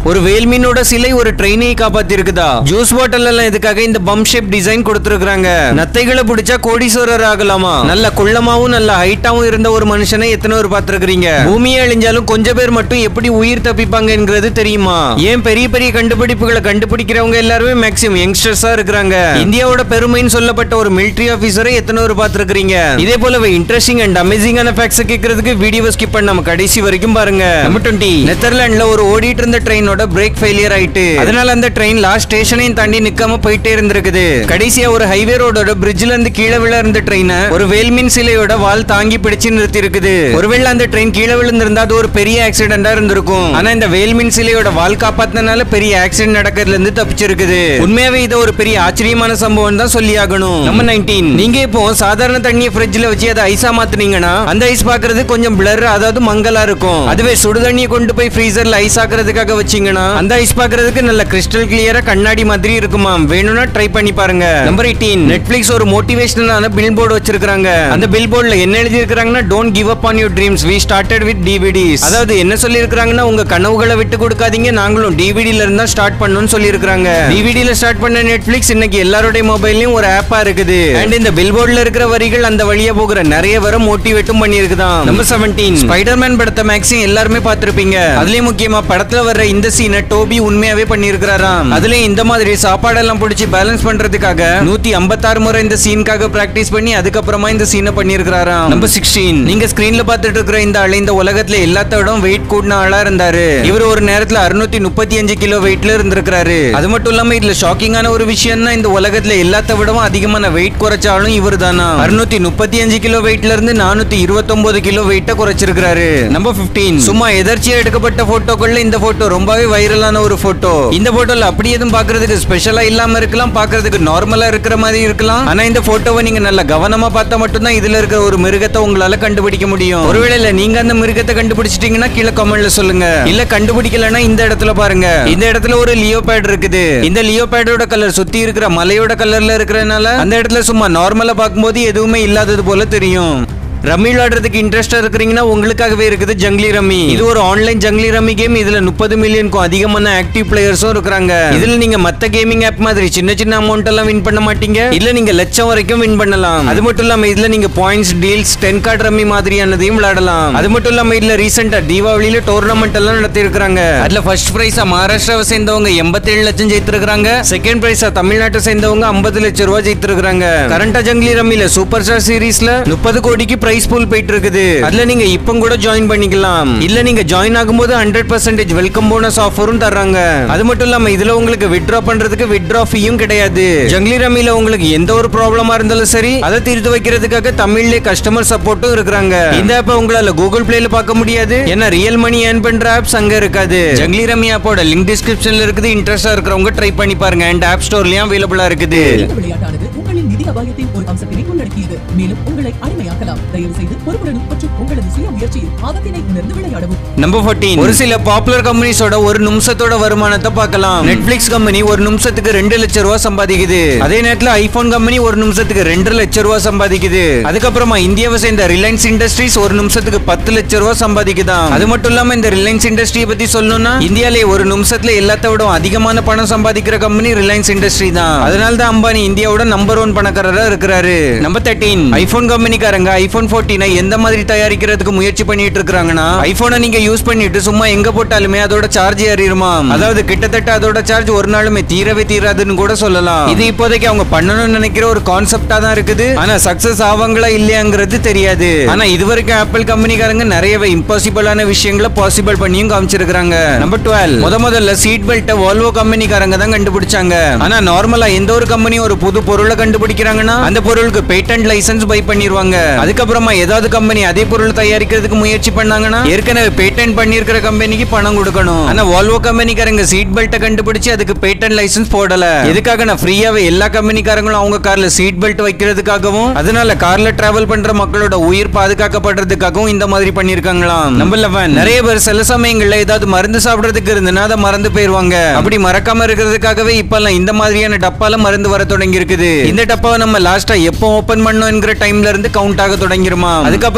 ஒரு வேல்மீனோட சிலை ஒரு ட்ரெயினை காப்பாத்தி இருக்குதா ஜூஸ் பாட்டில் எல்லாம் இதுக்காக இந்த பம் ஷேப் டிசைன் கொடுத்திருக்காங்க நத்தைகளை பிடிச்சா கோடீஸ்வரர் ஆகலாமா நல்ல குள்ளமாவும் நல்ல ஹைட்டாவும் இருந்த ஒரு மனுஷனை எத்தனை பேர் பார்த்திருக்கீங்க பூமியே அழிஞ்சாலும் கொஞ்சம் பேர் மட்டும் எப்படி உயிர் தப்பிப்பாங்கங்கிறது தெரியுமா ஏன் பெரிய பெரிய கண்டுபிடிப்புகளை கண்டுபிடிக்கிறவங்க எல்லாருமே மேக்ஸிமம் யங்ஸ்டர்ஸா இருக்கிறாங்க இந்தியாவோட பெருமைன்னு சொல்லப்பட்ட ஒரு மிலிட்டரி ஆபீசரை எத்தனை பேர் பார்த்திருக்கீங்க இதே போலவே இன்ட்ரெஸ்டிங் அண்ட் அமேசிங்கான ஃபேக்ட்ஸ் கேட்கறதுக்கு வீடியோ ஸ்கிப் பண்ணாம கடைசி வரைக்கும் பாருங்க நம்பர் டுவெண்ட்டி நெதர்லாண்ட்ல ஒரு ஓடிட்டு இருந்த ட்ரெயினோட பிரேக் ஃபெயிலியர் ஆயிட்டு அதனால அந்த ட்ரெயின் லாஸ்ட் ஸ்டேஷனையும் தாண்டி நிக்காம போயிட்டே இருந்திருக்குது கடைசியா ஒரு ஹைவே ரோடோட பிரிட்ஜ்ல இருந்து கீழே விழ இருந்த ட்ரெயினை ஒரு வேல்மின் சிலையோட வால் தாங்கி பிடிச்சு நிறுத்தி இருக்குது ஒருவேளை அந்த ட்ரெயின் கீழே விழுந்திருந்தா அது ஒரு பெரிய ஆக்சிடென்டா இருந்திருக்கும் ஆனா இந்த வேல்மின் சிலையோட வால் காப்பாத்தினால பெரிய ஆக்சிடென்ட் நடக்கிறதுல இருந்து தப்பிச்சிருக்குது உண்மையாவே இது ஒரு பெரிய ஆச்சரியமான சம்பவம் தான் சொல்லி ஆகணும் நம்ம நைன்டீன் நீங்க இப்போ சாதாரண தண்ணியை ஃப்ரிட்ஜ்ல வச்சு அதை ஐஸா மாத்துனீங்கன்னா அந்த ஐஸ் பாக்குறது கொஞ்சம் பிளர் அதாவது மங்கலா இருக்கும் அதுவே சுடு தண்ணியை கொண்டு போய் ஃப்ரீசர்ல ஐஸ் ஆக்குறதுக்காக வச்சீங்கன்னா அந்த ஐஸ் பாக்குறதுக்கு நல்ல கிறிஸ்டல் கிளியரா கண்ணாடி மாதிரி இருக்குமாம் வேணும்னா ட்ரை பண்ணி பாருங்க நம்பர் எயிட்டீன் நெட்ஃபிளிக்ஸ் ஒரு மோட்டிவேஷனலான பில் போர்டு வச்சிருக்காங்க அந்த பில் போர்டுல என்ன எழுதி இருக்காங்கன்னா don't give up on your dreams we started with DVDs அதாவது என்ன சொல்லி இருக்காங்கன்னா உங்க கனவுகளை விட்டு கொடுக்காதீங்க நாங்களும் டிவிடில இருந்தா ஸ்டார்ட் பண்ணணும்னு சொல்லி இருக்காங்க டிவிடில ஸ்டார்ட் பண்ண நெட்ஃபிளிக்ஸ் இன்னைக்கு எல்லாருடைய மொபைல்லயும் ஒரு ஆப்பா இருக்குது அண்ட் இந்த பில் போர்டுல இருக்கிற வரிகள் அந்த வழியா போகிற நிறைய வர மோட்டிவேட்டும் பண்ணி இருக்குதான் நம்பர் செவன்டீன் ஸ்பைடர்மேன் படத்தை மேக்ஸிம் எல்லாருமே பார்த்திருப்பீங்க அதுலயும் முக்கியமா படத்துல வர்ற இந்த சீனை டோபி உண்மையாவே பண்ணியிருக்கிறாராம் அதுலயும் இந்த மாதிரி சாப்பாடெல்லாம் பிடிச்சி பேலன்ஸ் பண்றதுக்காக நூத்தி ஐம்பத்தாறு முறை இந்த சீனுக்காக பிராக்டிஸ் பண்ணி அதுக்கப்புறமா இந்த சீனை பண்ணியிருக்கிறாராம் நம்பர் சிக்ஸ்டீன் நீங்க ஸ்கிரீன்ல பார்த்துட்டு இருக்கிற இந்த ஆளு இந்த உலகத்துல எல்லாத்த விட வெயிட் கூடின ஆளா இருந்தாரு இவர் ஒரு நேரத்துல அறுநூத்தி முப்பத்தி அஞ்சு கிலோ வெயிட்ல இருந்திருக்கிறாரு அது மட்டும் இல்லாம இதுல ஷாக்கிங்கான ஒரு விஷயம்னா இந்த உலகத்துல எல்லாத்த விடவும் அதிகமான வெயிட் குறைச்சாலும் இவர் தானா அறுநூத்தி முப்பத்தி அஞ்சு கிலோ வெயிட்ல இருந்து நானூத்தி இருபத்தொன்பது கிலோ வெயிட்ட குறைச்சிருக்காரு நம்பர் 15 சும்மா எதர்ச்சியா எடுக்கப்பட்ட போட்டோக்கள்ல இந்த போட்டோ ரொம்பவே வைரலான ஒரு போட்டோ இந்த போட்டோல அப்படி எதுவும் பாக்குறதுக்கு ஸ்பெஷலா இல்லாம இருக்கலாம் பாக்குறதுக்கு நார்மலா இருக்கிற மாதிரி இருக்கலாம் ஆனா இந்த போட்டோவை நீங்க நல்ல கவனமா பார்த்தா மட்டும்தான் இதுல இருக்கிற ஒரு மிருகத்தை உங்களால கண்டுபிடிக்க முடியும் ஒருவேளை நீங்க அந்த மிருகத்தை கண்டுபிடிச்சிட்டீங்கன்னா கீழே கமெண்ட்ல சொல்லுங்க இல்ல கண்டுபிடிக்கலன்னா இந்த இடத்துல பாருங்க இந்த இடத்துல ஒரு லியோபேட் இருக்குது இந்த லியோபேடோட கலர் சுத்தி இருக்கிற மலையோட கலர்ல இருக்கிறதுனால அந்த இடத்துல சும்மா நார்மலா பார்க்கும்போது எதுவுமே இல்லாதது போல தெரியும் ரம்மி விளையாடுறதுக்கு இன்ட்ரெஸ்டா இருக்கிறீங்கன்னா உங்களுக்காகவே இருக்குது ஜங்லி ரம்மி இது ஒரு ஆன்லைன் ஜங்லி ரம்மி கேம் இதுல முப்பது மில்லியனுக்கும் அதிகமான ஆக்டிவ் பிளேயர்ஸும் இருக்கிறாங்க இதுல நீங்க மத்த கேமிங் ஆப் மாதிரி சின்ன சின்ன அமௌண்ட் எல்லாம் வின் பண்ண மாட்டீங்க இல்ல நீங்க லட்சம் வரைக்கும் வின் பண்ணலாம் அது மட்டும் இல்லாம இதுல நீங்க points deals ten card rummy மாதிரியானதையும் விளையாடலாம் அது மட்டும் இல்லாம இதுல ரீசெண்டா தீபாவளியில டோர்னமெண்ட் எல்லாம் நடத்தி இருக்காங்க அதுல ஃபர்ஸ்ட் பிரைஸா மகாராஷ்டிராவை சேர்ந்தவங்க எண்பத்தேழு லட்சம் ஜெயித்திருக்காங்க செகண்ட் பிரைஸா தமிழ்நாட்டை சேர்ந்தவங்க ஐம்பது லட்சம் ரூபாய் ஜெயித்திருக்காங்க கரண்டா ஜங்லி ரம்மில சூப்பர் ஸ்டார் சீரீஸ்ல முப்பது கோடிக்கு பிரைஸ் பூல் போயிட்டு இருக்குது அதுல நீங்க இப்போ கூட ஜாயின் பண்ணிக்கலாம் இல்ல நீங்க ஜாயின் ஆகும்போது ஹண்ட்ரட் பர்சன்டேஜ் வெல்கம் போனஸ் ஆஃபரும் தர்றாங்க அது மட்டும் இல்லாம இதுல உங்களுக்கு வித்ட்ரா பண்றதுக்கு வித்ட்ரா ஃபீயும் கிடையாது ஜங்லி ரம்மில உங்களுக்கு எந்த ஒரு ப்ராப்ளமா இருந்தாலும் சரி அதை தீர்த்து வைக்கிறதுக்காக தமிழ்ல கஸ்டமர் சப்போர்ட்டும் இருக்கிறாங்க இந்த ஆப்பை உங்களால கூகுள் பிளேல பார்க்க முடியாது ஏன்னா ரியல் மணி ஏர்ன் பண்ற ஆப்ஸ் அங்க இருக்காது ஜங்லி ரம்மி ஆப்போட லிங்க் டிஸ்கிரிப்ஷன்ல இருக்குது இன்ட்ரெஸ்டா இருக்கிறவங்க ட்ரை பண்ணி பாருங்க அண்ட் ஆப் ஸ்டோர்லயும் அவைலபிளா இருக்குது இந்த விளையாட்டானது உங்களின் நிதி அபாயத்தின் ஒரு அம்சத்தினை உள்ளடக்கியது மேலும் உங்களை அடிமையாக்கலாம் தயவு செய்து பொறுப்புடனும் மற்றும் உங்களது சுய முயற்சியில் ஆபத்தினை உணர்ந்து விளையாடவும் நம்பர் 14 ஒரு சில பாப்புலர் கம்பெனிஸோட ஒரு நிமிஷத்தோட வருமானத்தை பார்க்கலாம் நெட்ஃபிளிக்ஸ் கம்பெனி ஒரு நிமிஷத்துக்கு ரெண்டு லட்சம் ரூபாய் சம்பாதிக்குது அதே நேரத்துல ஐபோன் கம்பெனி ஒரு நிமிஷத்துக்கு ரெண்டு லட்சம் ரூபாய் சம்பாதிக்குது அதுக்கப்புறமா இந்தியாவை சேர்ந்த ரிலையன்ஸ் இண்டஸ்ட்ரீஸ் ஒரு நிமிஷத்துக்கு பத்து லட்சம் ரூபாய் சம்பாதிக்குதாம் அது மட்டும் இல்லாம இந்த ரிலையன்ஸ் இண்டஸ்ட்ரியை பத்தி சொல்லணும்னா இந்தியாலே ஒரு நிமிஷத்துல எல்லாத்த விட அதிகமான பணம் சம்பாதிக்கிற கம்பெனி ரிலையன்ஸ் இண்டஸ்ட்ரி தான் அதனால தான் அம்பானி இந்தியாவோட நம்பர் ஒன் பணக்காரரா இருக்கிறாரு நம்பர் தேர்ட்டீன் ஐபோன் கம்பெனிக்காரங்க ஐபோன் போர்டீனை எந்த மாதிரி தயாரிக்கிறதுக்கு முயற்சி பண்ணிட்டு இருக்காங்கன்னா ஐபோனை நீங்க யூஸ் பண்ணிட்டு சும்மா எங்க போட்டாலுமே அதோட சார்ஜ் ஏறிடுமா அதாவது கிட்டத்தட்ட அதோட சார்ஜ் ஒரு நாளுமே தீரவே தீராதுன்னு கூட சொல்லலாம் இது இப்போதைக்கு அவங்க பண்ணணும்னு நினைக்கிற ஒரு கான்செப்டா தான் இருக்குது ஆனா சக்சஸ் ஆவாங்களா இல்லையாங்கிறது தெரியாது ஆனா இதுவரைக்கும் ஆப்பிள் கம்பெனிக்காரங்க நிறையவே இம்பாசிபிளான விஷயங்களை பாசிபிள் பண்ணியும் காமிச்சிருக்காங்க நம்பர் டுவெல் முத முதல்ல சீட் பெல்ட்டை வால்வோ கம்பெனிக்காரங்க தான் கண்டுபிடிச்சாங்க ஆனா நார்மலா எந்த ஒரு கம்பெனி ஒரு புது பொருளை கண்டுபிடிக்கிறாங்கன்னா அந்த பொருளுக்கு பேட்டன்ட் லைசன்ஸ் பை பண்ணிருவாங்க அதுக்கப்புறமா ஏதாவது கம்பெனி அதே பொருள் தயாரிக்கிறதுக்கு முயற்சி பண்ணாங்கன்னா ஏற்கனவே பேட்டன்ட் பண்ணியிருக்கிற கம்பெனிக்கு பணம் கொடுக்கணும் ஆனா வால்வோ கம்பெனிக்காரங்க சீட் பெல்ட்டை கண்டுபிடிச்சு அதுக்கு பேட்டன்ட் லைசன்ஸ் போடல எதுக்காக நான் ஃப்ரீயாவே எல்லா கம்பெனிக்காரங்களும் அவங்க கார்ல சீட் பெல்ட் வைக்கிறதுக்காகவும் அதனால கார்ல டிராவல் பண்ற மக்களோட உயிர் பாதுகாக்கப்படுறதுக்காகவும் இந்த மாதிரி பண்ணிருக்காங்களாம் நம்பர் லெவன் நிறைய பேர் சில சமயங்கள்ல ஏதாவது மருந்து சாப்பிடுறதுக்கு இருந்துன்னா அதை மறந்து போயிருவாங்க அப்படி மறக்காம இருக்கிறதுக்காகவே இப்பெல்லாம் இந்த மாதிரியான டப்பால மருந்து வர தொடங்கி இருக்குது இந்த டப்பாவை நம்ம லாஸ்டா எப்போ ஓபன் பண்ணோம்ங்கிற டைம்ல இருந்து கவுண்ட் ஆக தொடங்கிருமா அதுக்கப்புறமா அடுத்த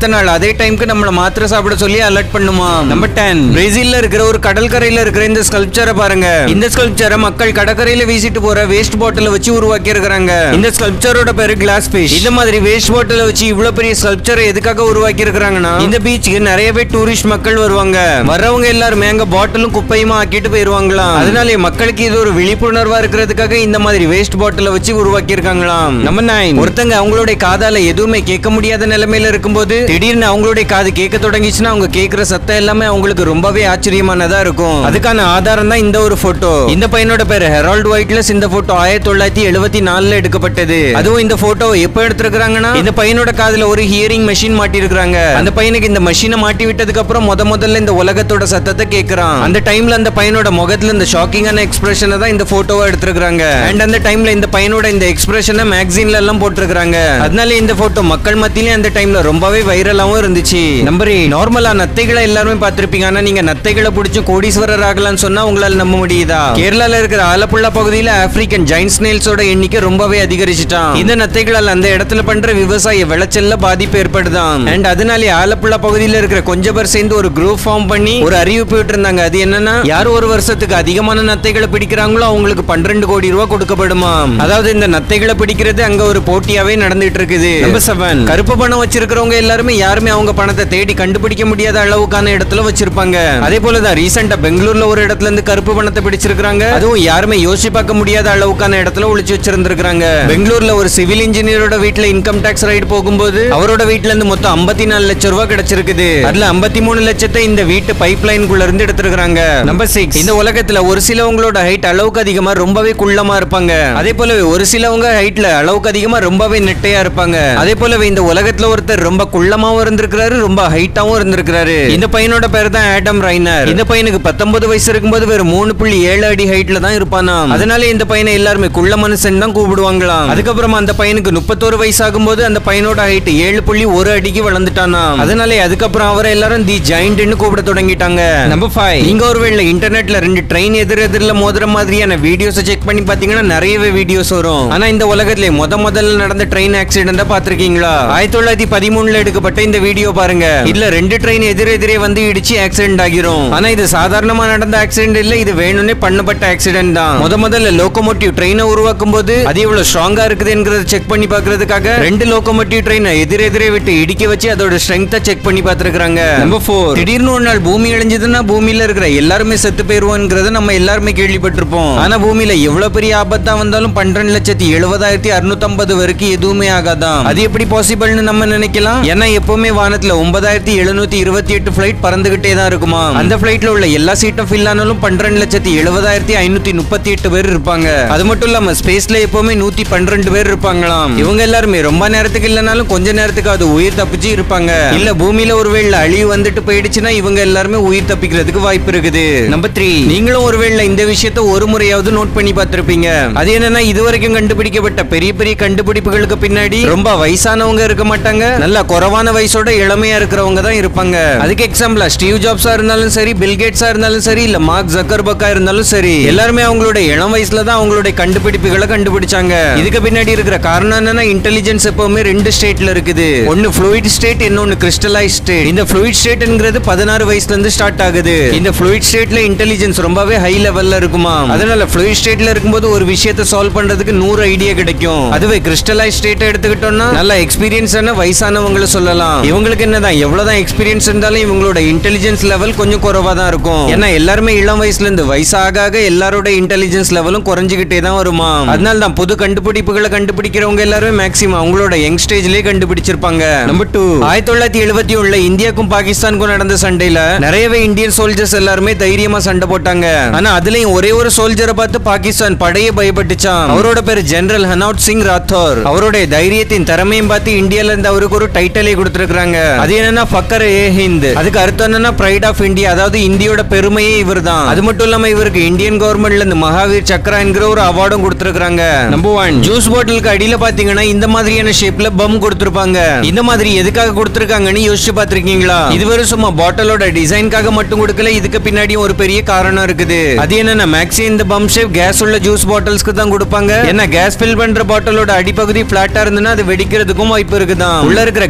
அடுத்த நாள் அதே டைம்க்கு நம்மள மாத்திரை சாப்பிட சொல்லி அலர்ட் பண்ணுமா நம்பர் டென் பிரேசில்ல இருக்கிற ஒரு கடற்கரையில இருக்கிற இந்த ஸ்கல்ப்சரை பாருங்க இந்த ஸ்கல்ப்சரை மக்கள் கடற்கரையில வீசிட்டு போற வேஸ்ட் பாட்டில வச்சு உருவாக்கி இருக்கிறாங்க இந்த ஸ்கல்ப்சரோட பேரு கிளாஸ் ஃபிஷ் இந்த மாதிரி வேஸ்ட் பாட்டில வச்சு இவ்வளவு பெரிய ஸ்கல்ப்சரை எதுக்காக உருவாக்கி இருக்கிறாங்கன்னா இந்த பீச்சுக்கு நிறையவே டூரிஸ்ட் மக்கள் வருவாங்க வர்றவங்க எல்லாருமே அங்க பாட்டிலும் குப்பையுமா ஆக்கிட்டு போயிருவாங்களாம் அதனாலே மக்களுக்கு இது ஒரு விழிப்புணர்வா இருக்கிறதுக்காக இந்த மாதிரி வேஸ்ட் பாட்டில வச்சு உருவாக்கி இருக்காங்களாம் நம்ம நைன் ஒருத்தங்க அவங்களுடைய காதால எதுவுமே கேட்க முடியாத நிலைமையில இருக்கும்போது திடீர்னு அவங்களுடைய காது கேட்க தொடங்கிச்சுன்னா அவங்க கேட்கிற சத்தம் எல்லாமே அவங்களுக்கு ரொம்பவே ஆச்சரியமானதா இருக்கும் அதுக்கான ஆதாரம் தான் இந்த ஒரு போட்டோ இந்த பையனோட பேரு ஹெரால்ட் ஒயிட்லஸ் இந்த போட்டோ ஆயிரத்தி தொள்ளாயிரத்தி எழுபத்தி நாலுல எடுக்கப்பட்டது அதுவும் இந்த போட்டோ எப்ப எடுத்திருக்காங்கன்னா இந்த பையனோட காதுல ஒரு ஹியரிங் மெஷின் மாட்டி இருக்காங்க அந்த பையனுக்கு இந்த மெஷினை மாட்டி விட்டதுக்கு அப்புறம் முத முதல்ல இந்த உலகத்தோட சத்தத்தை கேட்கறான் அந்த டைம்ல அந்த பையனோட முகத்துல இந்த ஷாக்கிங்கான எக்ஸ்பிரஷனை தான் இந்த போட்டோவா எடுத்திருக்காங்க அண்ட் அந்த டைம்ல இந்த பையனோட இந்த எக்ஸ்பிரஷனை மேகசின்ல எல்லாம் போட்டிருக்காங்க அதனால இந்த போட்டோ மக்கள் மத்தியிலே அந்த டைம்ல ரொம்பவே வைரலாவும் இருந்துச்சு நம்பர் நார்மலா நத்தைகளை எல்லாருமே பார்த்திருப்பீங்க ஆனா நீங்க நத்தைகளை பிடிச்சு கோடீஸ்வரர் ஆகலாம்னு சொன்னா உங்களால நம்ப முடியுதா கேரளால இருக்கிற ஆலப்புழா பகுதியில ஆப்பிரிக்கன் ஜைன்ட் ஸ்னேல்ஸோட எண்ணிக்கை ரொம்பவே அதிகரிச்சுட்டான் இந்த நத்தைகளால் அந்த இடத்துல பண்ற விவசாய விளைச்சல்ல பாதிப்பு ஏற்படுதான் அண்ட் அதனாலே ஆலப்புழா பகுதியில இருக்கிற கொஞ்ச பேர் சேர்ந்து ஒரு குரூப் ஃபார்ம் பண்ணி ஒரு அறிவிப்பு விட்டு இருந்தாங்க அது என்னன்னா யார் ஒரு வருஷத்துக்கு அதிகமான நத்தைகளை பிடிக்கிறாங்களோ அவங்களுக்கு பன்னிரண்டு கோடி ரூபாய் கொடுக்கப்படுமா அதாவது இந்த நத்தைகளை பிடிக்கிறது அங்க ஒரு போட்டியாவே நடந்துட்டு இருக்குது நம்பர் செவன் கருப்பு பணம் வச்சிருக்கிறவங்க எல்லாருமே யாருமே அவங்க பணத்தை தேடி கண்டுபிடிக்க முடியாத அளவுக்கான இடத்துல வச்சிருப்பாங்க அதே போலதான் ரீசெண்டா பெங்களூர்ல ஒரு இடத்துல இருந்து கருப்பு பணத்தை பிடிச்சிருக்காங்க அதுவும் யாருமே யோசிச்சு பார்க்க முடியாத அளவுக்கான இடத்துல ஒளிச்சு வச்சிருந்திருக்காங்க பெங்களூர்ல ஒரு சிவில் இன்ஜினியரோட வீட்ல இன்கம் டாக்ஸ் ரைடு போகும்போது அவரோட வீட்ல இருந்து மொத்தம் 54 நாலு லட்சம் ரூபாய் கிடைச்சிருக்குது அதுல 53 மூணு லட்சத்தை இந்த வீட்டு பைப் லைனுக்குள்ள இருந்து எடுத்திருக்காங்க நம்பர் சிக்ஸ் இந்த உலகத்துல ஒரு சிலவங்களோட ஹைட் அளவுக்கு அதிகமா ரொம்பவே குள்ளமா இருப்பாங்க அதே போலவே ஒரு சிலவங்க ஹைட்ல அளவுக்கு அதிகமா ரொம்பவே நெட்டையா இருப்பாங்க அதே போலவே இந்த உலகத்துல ஒருத்தர் ரொம்ப குள்ளமாவும் இருந்திருக்கிறாரு ரொம்ப ஹைட்டாவும் இருந்திருக்கிறாரு இந்த பையனோட பேர் தான் ஆடம் ரைனர் இந்த பையனுக்கு 19 வயசு இருக்கும்போது வெறும் மூணு புள்ளி ஏழு அடி ஹைட்ல தான் இருப்பானாம் அதனால இந்த பையனை எல்லாருமே குள்ள மனுஷன் தான் கூப்பிடுவாங்களாம் அதுக்கப்புறமா அந்த பையனுக்கு முப்பத்தோரு வயசு ஆகும்போது அந்த பையனோட ஹைட் ஏழு புள்ளி ஒரு அடிக்கு வளர்ந்துட்டானாம் அதனால அதுக்கப்புறம் அவரை எல்லாரும் தி ஜாயிண்ட்னு கூப்பிட தொடங்கிட்டாங்க நம்பர் ஃபைவ் நீங்க ஒருவேளை இன்டர்நெட்ல ரெண்டு ட்ரெயின் எதிர் எதிரில மோதுற மாதிரியான வீடியோஸ் செக் பண்ணி பாத்தீங்கன்னா நிறையவே வீடியோஸ் வரும் ஆனா இந்த உலகத்துல முத முதல்ல நடந்த ட்ரெயின் ஆக்சிடென்ட் பாத்திருக்கீங்களா ஆயிரத்தி தொள்ளாயிரத்தி பதிமூணுல எடுக்கப்பட்ட இந்த வீடியோ பாருங்க இதுல ரெண்டு ட்ரெயின் எதிர் எதிரே வந்து இடிச்சு ஆக்சிடென்ட் ஆகிரும் ஆனா இது சாதாரணமா நடந்த ஆக்சிடென்ட் இல்ல இது வேணும்னே பண்ணப்பட்ட ஆக்சிடென்ட் தான் முத முதல்ல லோகோமோட்டிவ் ட்ரெயினை உருவாக்கும் போது அது எவ்வளவு ஸ்ட்ராங்கா இருக்குதுங்கிறத செக் பண்ணி பாக்குறதுக்காக ரெண்டு லோகோமோட்டிவ் ட்ரெயினை எதிர் எதிரே விட்டு இடிக்க வச்சு அதோட ஸ்ட்ரென்த்தை செக் பண்ணி பார்த்திருக்காங்க நம்பர் ஃபோர் திடீர்னு ஒரு நாள் பூமி இழைஞ்சதுன்னா பூமியில இருக்கிற எல்லாருமே செத்து போயிருவோங்கிறத நம்ம எல்லாருமே கேள்விப்பட்டிருப்போம் ஆனா பூமியில எவ்வளவு பெரிய ஆபத்தா வந்தாலும் பன்னிரண்டு லட்சத்தி எழுபதாயிரத்தி அறுநூத்தி வரைக்கும் எதுவுமே ஆகாதாம் அது எப்படி பாசிபிள்னு நம்ம நினைக்கலாம் ஏன்னா எப்பவுமே வானத்துல ஒன்பதாயிரத்தி எழுநூத்தி இருபத்தி எட்டு பிளைட் பறந்துகிட்டே தான் இருக்குமா அந்த பிளைட்ல உள்ள எல்லா சீட்டும் ஃபில் ஆனாலும் பன்னிரண்டு லட்சத்தி எழுபதாயிரத்தி ஐநூத்தி முப்பத்தி எட்டு பேர் இருப்பாங்க அது மட்டும் இல்லாம ஸ்பேஸ்ல எப்பவுமே நூத்தி பன்னிரண்டு பேர் இருப்பாங்களாம் இவங்க எல்லாருமே ரொம்ப நேரத்துக்கு இல்லைனாலும் கொஞ்ச நேரத்துக்கு அது உயிர் தப்பிச்சு இருப்பாங்க இல்ல பூமியில ஒருவேளை அழிவு வந்துட்டு போயிடுச்சுன்னா இவங்க எல்லாருமே உயிர் தப்பிக்கிறதுக்கு வாய்ப்பு இருக்குது நம்பர் த்ரீ நீங்களும் ஒருவேளை இந்த விஷயத்த ஒரு முறையாவது நோட் பண்ணி பார்த்திருப்பீங்க அது என்னன்னா இதுவரைக்கும் கண்டுபிடிக்கப்பட்ட பெரிய பெரிய கண்டுபிடிப்புகளுக்கு பின்னாடி ரொம்ப வயசானவங்க இருக்க மாட்டாங்க நல்ல குறைவான வயசோட இளமையா இருக்கிறவங்க தான் இருப்பாங்க அதுக்கு எக்ஸாம்பிளா ஸ்டீவ் ஜாப்ஸா இருந்தாலும் சரி பில் கேட்ஸா இருந்தாலும் சரி இல்ல மார்க் ஜக்கர்பக்கா இருந்தாலும் சரி எல்லாருமே அவங்களோட இளம் வயசுல தான் அவங்களுடைய கண்டுபிடிப்புகளை கண்டுபிடிச்சாங்க இதுக்கு பின்னாடி இருக்கிற காரணம் என்னன்னா இன்டெலிஜென்ஸ் எப்பவுமே ரெண்டு ஸ்டேட்ல இருக்குது ஒன்னு ஃப்ளூயிட் ஸ்டேட் இன்னொன்னு கிறிஸ்டலைஸ் ஸ்டேட் இந்த ஃப்ளூயிட் ஸ்டேட்ங்கிறது பதினாறு வயசுல இருந்து ஸ்டார்ட் ஆகுது இந்த ஃப்ளூயிட் ஸ்டேட்ல இன்டெலிஜென்ஸ் ரொம்பவே ஹை லெவல்ல இருக்குமா அதனால ஃப்ளூயிட் ஸ்டேட்ல இருக்கும்போது ஒரு விஷயத்தை சால்வ் பண்றதுக்கு நூறு ஐடியா கிடைக்கும் அதுவே கிறிஸ்டலைஸ் ஸ்டேட் எடுத்துக்கிட்டோம்னா நல்ல எக்ஸ்பீரியன்ஸ் வயசானவங்களை சொல்லலாம் இவங்களுக்கு என்னதான் எவ்வளவுதான் எக்ஸ்பீரியன்ஸ் இருந்தாலும் இவங்களோட இன்டெலிஜென்ஸ் லெவல் கொஞ்சம் குறைவா தான் இருக்கும் ஏன்னா எல்லாருமே இளம் வயசுல இருந்து வயசாக ஆக எல்லாரோட இன்டெலிஜென்ஸ் லெவலும் குறைஞ்சுகிட்டே தான் வருமா அதனால தான் புது கண்டுபிடிப்புகளை கண்டுபிடிக்கிறவங்க எல்லாருமே மேக்ஸிமம் அவங்களோட யங் ஸ்டேஜ்லயே கண்டுபிடிச்சிருப்பாங்க நம்பர் டூ ஆயிரத்தி தொள்ளாயிரத்தி எழுபத்தி ஒண்ணுல இந்தியாவுக்கும் பாகிஸ்தானுக்கும் நடந்த சண்டையில நிறையவே இந்தியன் சோல்ஜர்ஸ் எல்லாருமே தைரியமா சண்டை போட்டாங்க ஆனா அதுலயும் ஒரே ஒரு சோல்ஜரை பார்த்து பாகிஸ்தான் படையே பயப்பட்டுச்சான் அவரோட பேரு ஜெனரல் ஹனௌட் சிங் ராத்தோர் அவருடைய தைரியத்தின் திறமையும் பார்த்து இந்தியால இருந்து அவருக்கு ஒரு டைட்டிலே கொடுத்திருக்காங்க அது என்னன்னா ஃபக்கர் ஏ ஹிந்த் அதுக்கு அர்த்தம் என்னன்னா பிரைட் ஆஃப் இந்தியா அதாவது இந்தியோட பெருமையே இவர்தான் அது மட்டும் இல்லாம இவருக்கு இந்தியன் கவர்மெண்ட்ல இருந்து மகாவீர் சக்ரா என்கிற ஒரு அவார்டும் கொடுத்திருக்காங்க நம்பர் ஒன் ஜூஸ் பாட்டிலுக்கு அடியில பாத்தீங்கன்னா இந்த மாதிரியான ஷேப்ல பம் கொடுத்திருப்பாங்க இந்த மாதிரி எதுக்காக கொடுத்திருக்காங்கன்னு யோசிச்சு பாத்திருக்கீங்களா இது வெறும் சும்மா பாட்டிலோட டிசைனுக்காக மட்டும் கொடுக்கல இதுக்கு பின்னாடியும் ஒரு பெரிய காரணம் இருக்குது அது என்னன்னா மேக்ஸி இந்த பம் ஷேப் கேஸ் உள்ள ஜூஸ் பாட்டில்ஸ்க்கு தான் கொடுப்பாங்க ஏன்னா கேஸ் ஃபில் பண்ற பாட்டிலோட அடிப்பகுதி பிளாட்டா இருந்ததுன்னா அது வெடிக்கிறதுக்கும் வாய்ப்பு இருக்குதான் உள்ள இருக்கிற கேஸ் பிரஷர்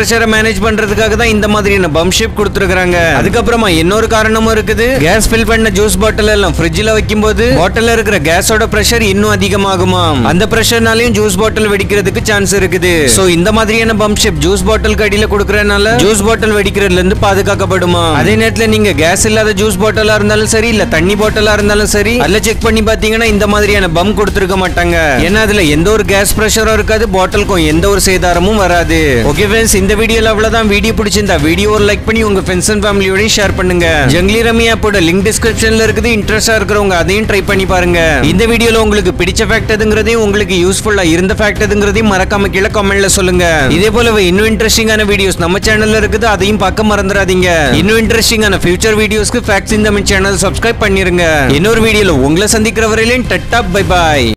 ப்ரெஷரை மேனேஜ் பண்றதுக்காக தான் இந்த மாதிரியான பம்ப் ஷேப் கொடுத்துருக்காங்க அதுக்கப்புறமா இன்னொரு காரணமும் இருக்குது கேஸ் ஃபில் பண்ண ஜூஸ் பாட்டில் எல்லாம் ஃப்ரிட்ஜ்ல வைக்கும்போது பாட்டில்ல இருக்கிற கேஸோட பிரஷர் இன்னும் அதிகமாகுமா அந்த பிரஷர்னாலையும் ஜூஸ் பாட்டில் வெடிக்கிறதுக்கு சான்ஸ் இருக்குது சோ இந்த மாதிரியான பம்ப் ஷேப் ஜூஸ் பாட்டில் கடியில கொடுக்கறதுனால ஜூஸ் பாட்டில் வெடிக்கிறதுல இருந்து பாதுகாக்கப்படுமா அதே நேரத்துல நீங்க கேஸ் இல்லாத ஜூஸ் பாட்டிலா இருந்தாலும் சரி இல்ல தண்ணி பாட்டிலா இருந்தாலும் சரி அதுல செக் பண்ணி பாத்தீங்கன்னா இந்த மாதிரியான பம் கொடுத்திருக்க மாட்டாங்க ஏன்னா அதுல எந்த ஒரு கேஸ் பிரஷரும் இருக்காது பாட்டிலுக்கும் எந்த ஒரு சேதாரமும் வராது ஓகே ஃப்ரெண்ட்ஸ் இந்த வீடியோல அவ்வளவுதான் வீடியோ பிடிச்சிருந்தா வீடியோ ஒரு லைக் பண்ணி உங்க ஃப்ரெண்ட்ஸ் அண்ட் ஃபேமிலியோடய ஷேர் பண்ணுங்க ஜங்லி ரமி ஆப்போட லிங்க் டிஸ்கிரிப்ஷன்ல இருக்குது இன்ட்ரெஸ்டா இருக்கிறவங்க அதையும் ட்ரை பண்ணி பாருங்க இந்த வீடியோல உங்களுக்கு பிடிச்ச ஃபேக்ட் எதுங்கிறதையும் உங்களுக்கு யூஸ்ஃபுல்லா இருந்த ஃபேக்ட் எதுங்கிறதையும் மறக்காம கீழே கமெண்ட்ல சொல்லுங்க இதே போலவே இன்னும் இன்ட்ரெஸ்டிங்கான வீடியோஸ் நம்ம சேனல்ல இருக்குது அதையும் பார்க்க மறந்துடாதீங்க இன்னும் இன்ட்ரெஸ்டிங்கான ஃபியூச்சர் வீடியோஸ்க்கு ஃபேக்ட்ஸ் இந்த சேனல் சப்ஸ்கிரைப் பண்ணிருங்க இன்னொரு வீடியோல உங்களை சந்திக்கிற வரையிலும் டட்டா பை பாய்